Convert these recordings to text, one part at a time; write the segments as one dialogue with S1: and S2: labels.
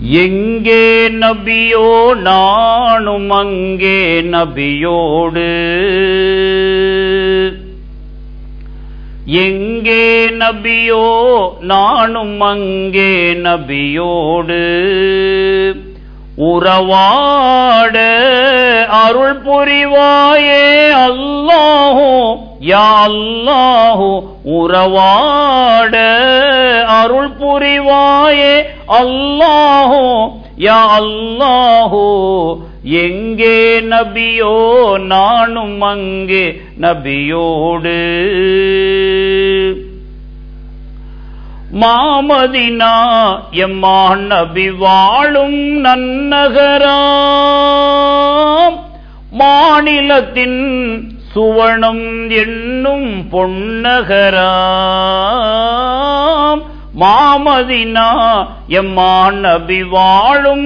S1: எங்கே நபியோ நானும் அங்கே நபியோடு எங்கே நபியோ நானும் அங்கே நபியோடு உறவாட அருள் புரிவாயே அல்லாஹோ யா அல்லாஹோ உறவாட அருள் புரிவாயே அல்லாஹோ யா அல்லாஹோ எங்கே நபியோ நானும் அங்கே நபியோடு மாமதினா எம்மான் நபி வாழும் நன்னகராம் மாநிலத்தின் சுவனம் என்னும் பொன்னகராம் மாமதினா எம்மான் நபி வாழும்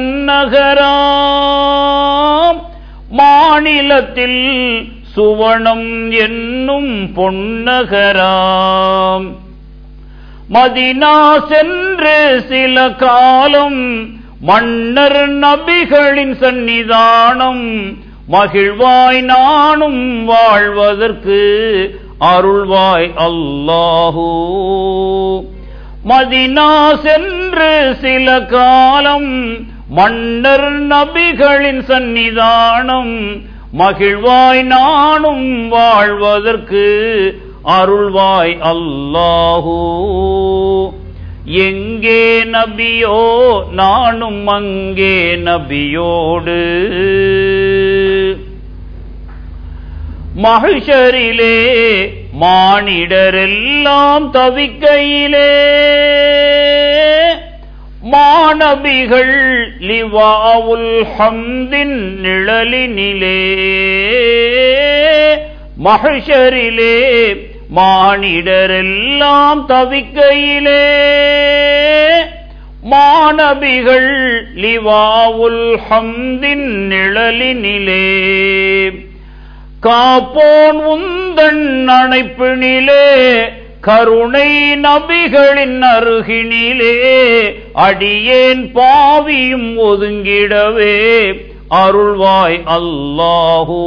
S1: நன்னகராம் மாநிலத்தில் சுவனம் என்னும் பொன்னகராம் மதினா சென்று சில காலம் மன்னர் நபிகளின் சந்நிதானம் மகிழ்வாய் நானும் வாழ்வதற்கு அருள்வாய் அல்லாஹூ மதினா சென்று சில காலம் மன்னர் நபிகளின் சந்நிதானம் மகிழ்வாய் நானும் வாழ்வதற்கு அருள்வாய் அல்லாஹூ எங்கே நபியோ நானும் அங்கே நபியோடு மகிஷரிலே மானிடரெல்லாம் தவிக்கையிலே மாணபிகள் லிவாவுல் ஹம்தின் நிழலினிலே மகிஷரிலே மானிடரெல்லாம் தவிக்கையிலே மாணபிகள் லிவாவுல் ஹம்தின் நிழலினிலே காப்போன் உந்தன் அணைப்பினிலே கருணை நபிகளின் அருகினிலே அடியேன் பாவியும் ஒதுங்கிடவே அருள்வாய் அல்லாஹூ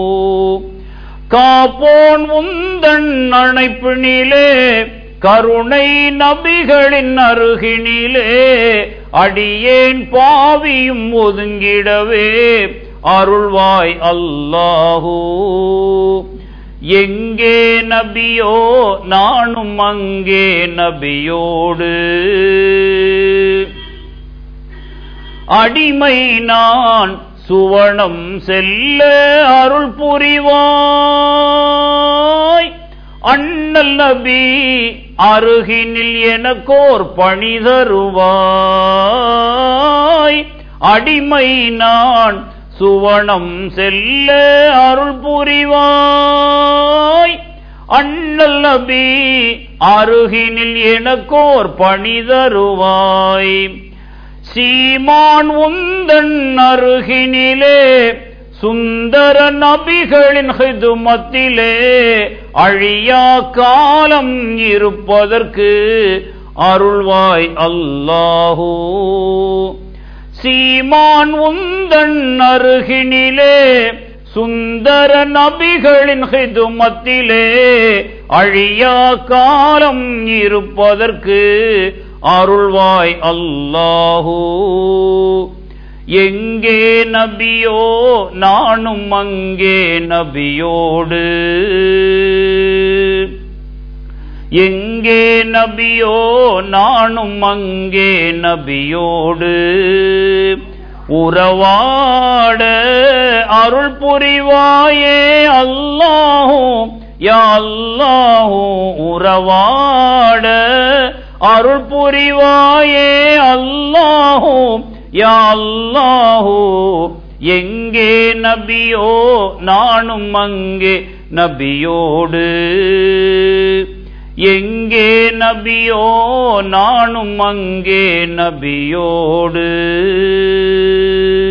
S1: காப்போன் உந்தன் அணைப்பினிலே கருணை நபிகளின் அருகினிலே அடியேன் பாவியும் ஒதுங்கிடவே அருள்வாய் அல்லாஹூ எங்கே நபியோ நானும் அங்கே நபியோடு அடிமை நான் சுவனம் செல்ல அருள் புரிவாய் அண்ணல் நபி அருகினில் எனக்கோர் பணி தருவாய் அடிமை நான் சுவனம் செல்ல அருள் புரிவாய் அண்ணல் நபி அருகினில் எனக்கோர் பணி தருவாய் சீமான் உந்தன் அருகினிலே சுந்தர நபிகளின் ஹிதுமத்திலே அழியா காலம் இருப்பதற்கு அருள்வாய் அல்லாஹூ சீமான் உந்தன் அருகினிலே சுந்தர நபிகளின் ஹிதுமத்திலே அழியா காலம் இருப்பதற்கு அருள்வாய் அல்லாஹூ எங்கே நபியோ நானும் அங்கே நபியோடு எங்கே நபியோ நானும் அங்கே நபியோடு உறவாட அருள் புரிவாயே அல்லாஹூ யா அல்லாஹூ உறவாட அருள் புரிவாயே அல்லாஹூ யா அல்லாஹூ எங்கே நபியோ நானும் அங்கே நபியோடு எங்கே நபியோ நானும் அங்கே நபியோடு